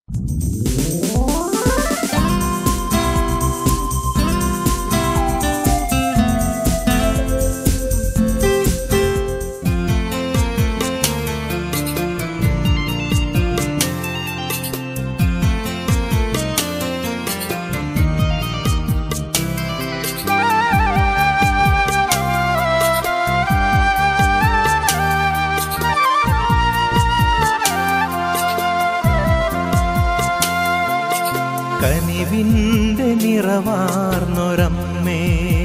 കനിവിൻ്റെ നിറവാർന്നൊരമ്മേ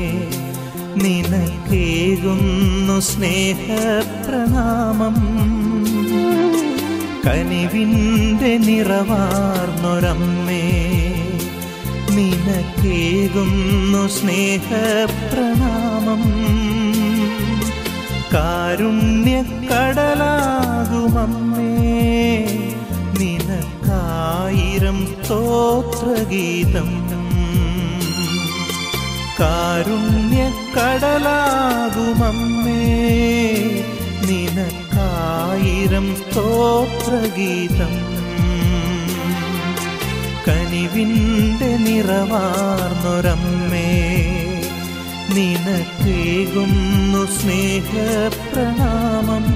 നിനക്കേകുന്നു സ്നേഹപ്രണാമം കനിവിൻ്റെ നിറവാർന്നൊരമ്മേ നിനക്കേകുന്നു സ്നേഹപ്രണാമം കാരുണ്യക്കടലാകുമമ്മേ നിനക്കായിരം സ്തോത്രഗീതം കാരുണ്യക്കടലാകുമമ്മേ നിനക്കായിരം സ്തോത്രഗീതം കനിവിൻ്റെ നിറവാർന്നൊരമ്മേ നിനക്കേകുന്നു സ്നേഹപ്രണാമം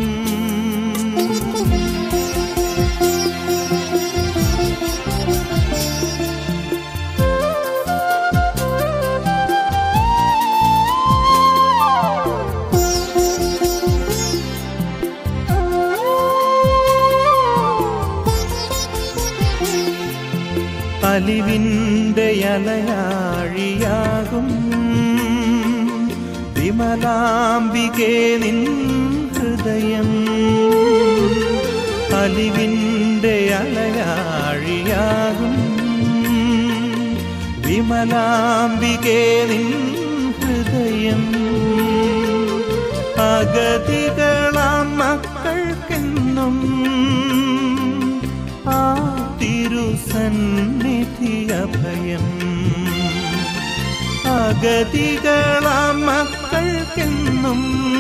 അലിവിൻ്റെ അലയാഴിയാകും വിമലാംബികേ നിൻ ഹൃദയം അലിവിൻ്റെ അലയാഴിയാകും വിമലാംബികേ നിൻ ഹൃദയം അഗതികളാം മക്കൾക്കെന്നും ആ തിരുസന്നിധി അഭയം അഗതികളാം മക്കൾക്കെന്നും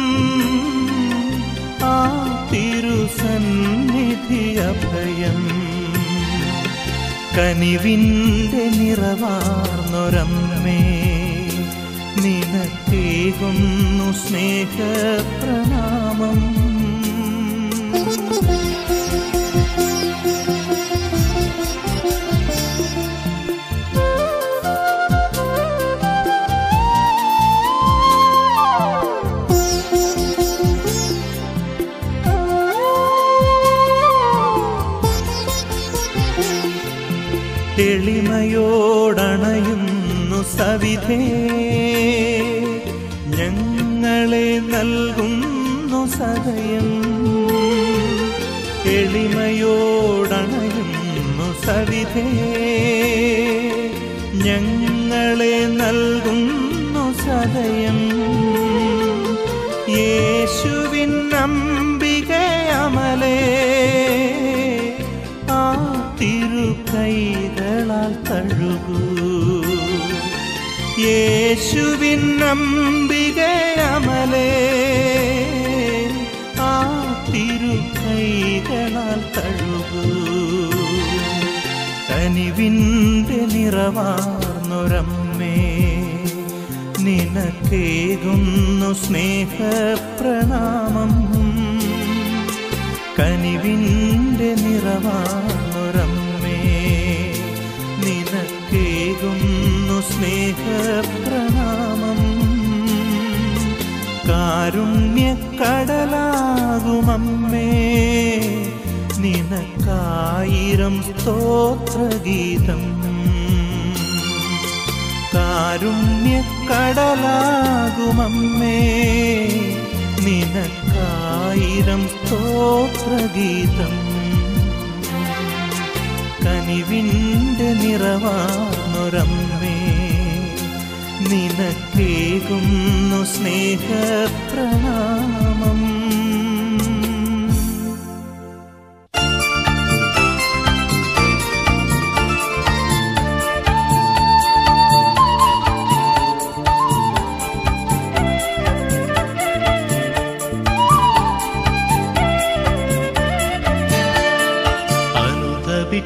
ആ തിരുസന്നിധി അഭയം കനിവിൻ്റെ നിറവാർന്നൊരമ്മേ നിനക്കേകുന്നു സ്നേഹപ്രണാമം എളിമയോടണയുന്നു സവിധേ ഞങ്ങളെ നൽകുന്നു സദയം എളിമയോടണയുന്നു സവിധേ ഞങ്ങളെ നൽകുന്നു സദയം യേശുവിൻ അംബികയമലേ ആ തിരുക്കൈകളാൽ തഴുകൂ യേശുവിൻ അംബികയമലേ ആ തിരുക്കൈകളാൽ തഴുകൂ കനിവിൻ്റെ നിറവാർന്നൊരമ്മേ നിനക്കേകുന്നു സ്നേഹപ്രണാമം കനിവിൻ്റെ നിറവാർന്നൊരമ്മേ നിനക്കേകുന്നു സ്നേഹപ്രണാമം കാരുണ്യക്കടലാകുമമ്മേ നിനക്കായിരം സ്തോത്രഗീതം കാരുണ്യക്കടലാകുമമ്മേ നിനക്കായിരം സ്തോത്രഗീതം കനിവിൻ്റെ നിറവാർന്നൊരമ്മേ നിനക്കേകുന്നു സ്നേഹപ്രണാമം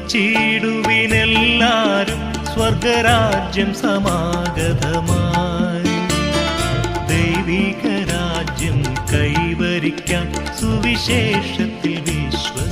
ശ്രവിച്ചിടുവിനെല്ലാരും സ്വർഗരാജ്യം സമാഗതമായി ദൈവിക രാജ്യം കൈവരിക്കാൻ സുവിശേഷത്തിൽ വിശ്വസിക്കാം